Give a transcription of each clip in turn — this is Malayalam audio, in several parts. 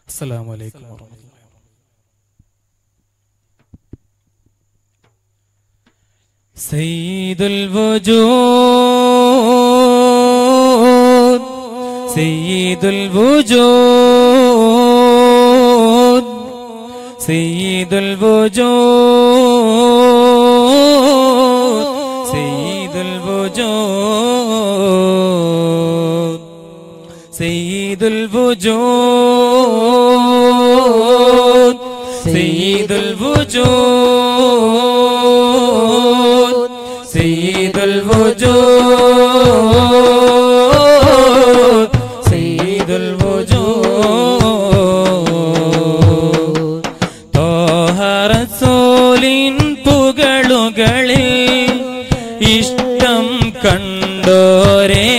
السلام عليكم ورحمة الله سيد الوجود سيد الوجود سيد الوجود سيد الوجود سيد الوجود سيد الوجود سيد الوجود سيد الوجود തോഹ റസൂലിൻ പുകളുകളിൽ ഇഷ്ടം കണ്ടോരേ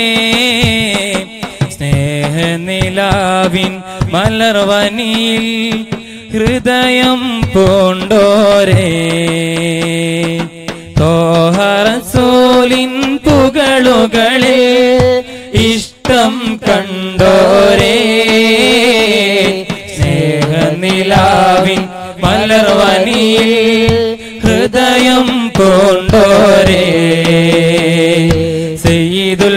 സ്നേഹനിലാവിൻ മലർവനിയിൽ ഹൃദയം പൂണ്ടോരേ തോഹ റസൂലിൻ പുകളുകളിൽ ഇഷ്ടം കണ്ടോരേ സ്നേഹനിലാവിൻ മലർവനിയിൽ ഹൃദയം പൂണ്ടോരേ സയ്യിദുൽ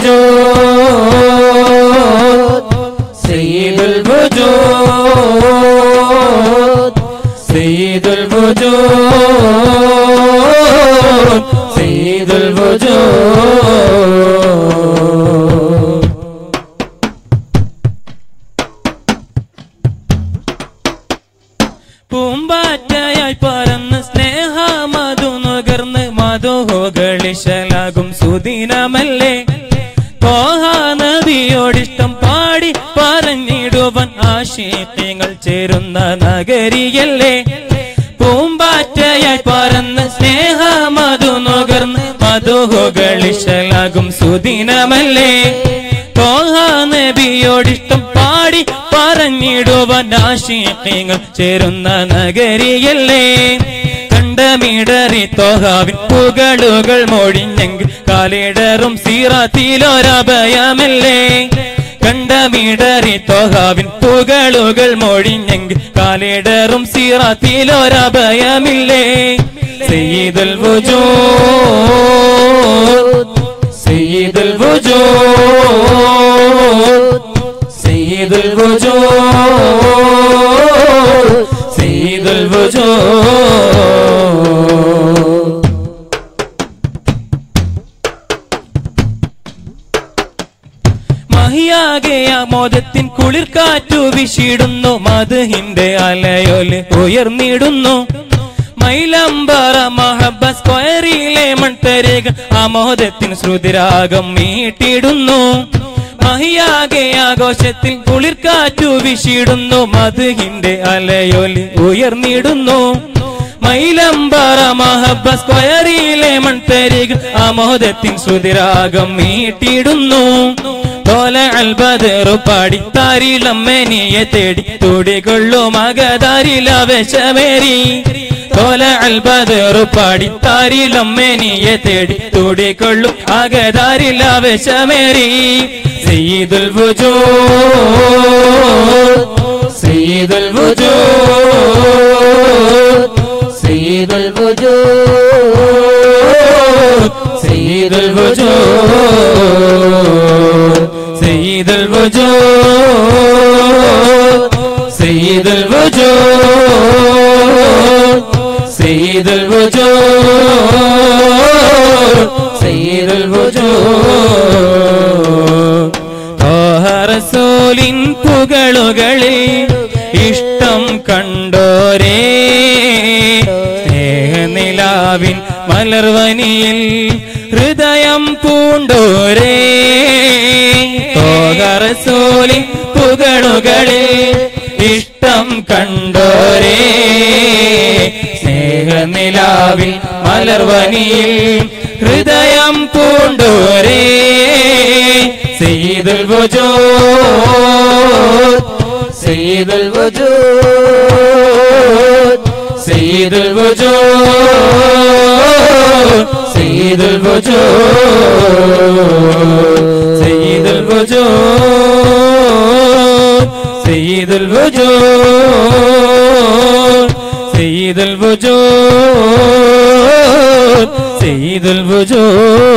വജൂദ് സയ്യിദുൽ വജൂദ് സയ്യിദുൽ വജൂദ് സയ്യിദുൽ വജൂദ് പൂമ്പാറ്റയായി പറന്ന് സ്നേഹമതു നുകർന്ന് മധുഹോകളിശലാകും സുദിനമല്ലേ കോഹ നദിയോടിഷ്ടം പാടി പറഞ്ഞിടുവൻ ആശയങ്ങൾ ചേരുന്ന നഗരിയല്ലേ പൂമ്പാറ്റയായി പറന്ന് സ്നേഹമതു നുകർന്ന് മധുഹോകളിശലാകും സുദിനമല്ലേ തോഹ നബിയോടിഷ്ടം പാടി പറഞ്ഞിടുവാൻ ആശയങ്ങൾ ചേരുന്ന നഗരിയല്ലേ കണ്ടമിടറി തോഹാവിൻ പുകളുകൾ മൊഴിഞ്ഞെങ്കിൽ കാലിടറും സീറാത്തിലൊരഭയമല്ലേ കണ്ടമിടറി തോഹാവിൻ പുകളുകൾ മൊഴിഞ്ഞെങ്കിൽ കാലിടറും സീറാത്തിലൊരഭയമില്ലേ സയ്യിദുൽ വജൂദ് سيد الوجود سيد الوجود سيد الوجود മഹിയാകെയ മോദത്തിൻ കുളിർക്കാറ്റു വിശിടുന്നു മധുഹിന്റെ അലയൊല് ഉയർന്നിടുന്നു മൈലംബറ മഹബ സ്ക്വയറിലെ മൺതരകൾ ആമോദത്തിൻ ശ്രുതിരാഗം മീട്ടിടുന്നു മഹിയാകെ ആഘോഷത്തിൽ കുളിർക്കാറ്റു വിശിടുന്നു മധുഹിന്റെ അലയൊലി ഉയർന്നിടുന്നു മൈലംബറ മഹബ സ്ക്വയറിലെ മൺതരികൾ ആമോദത്തിൻ ശ്രുതിരാഗം മീട്ടിടുന്നു തോല അൽബദറു പാടി താരിളമ്മനിയെ തേടി തുടികൊള്ളു മകതാരിലവശമേരി തോല അൽബദറു പാടി താരിളമ്മനിയെ തേടി തുടികൊള്ളു മകതാരിലവശമേരി സയ്യിദുൽ വജൂദ് സയ്യിദുൽ വജൂദ് സയ്യിദുൽ വജൂദ് സയ്യിദുൽ വജൂദ് സയ്യിദുൽ വജൂദ് സയ്യിദുൽ വജൂദ് സയ്യിദുൽ വജൂദ് സയ്യിദുൽ വജൂദ് തോഹ റസൂലിൻ പുകളുകളിൽ ഇഷ്ടം കണ്ടോരേ സ്നേഹനിലാവിൻ മലർവനിയിൽ ഹൃദയം പൂണ്ടോരേ തോഹ റസൂലിൻ പുകളുകളിൽ ഇഷ്ടം കണ്ടോരേ സ്നേഹനിലാവിൽ മലർവനിയിൽ ഹൃദയം പൂണ്ടോരേ സയ്യിദുൽ വജൂദ് സയ്യിദുൽ വജൂദ് സയ്യിദുൽ വജൂദ് സയ്യിദുൽ വജൂദ് സയ്യിദുൽ വജൂദ് سيد الوجود الوجود سيد الوجود سيد الوجود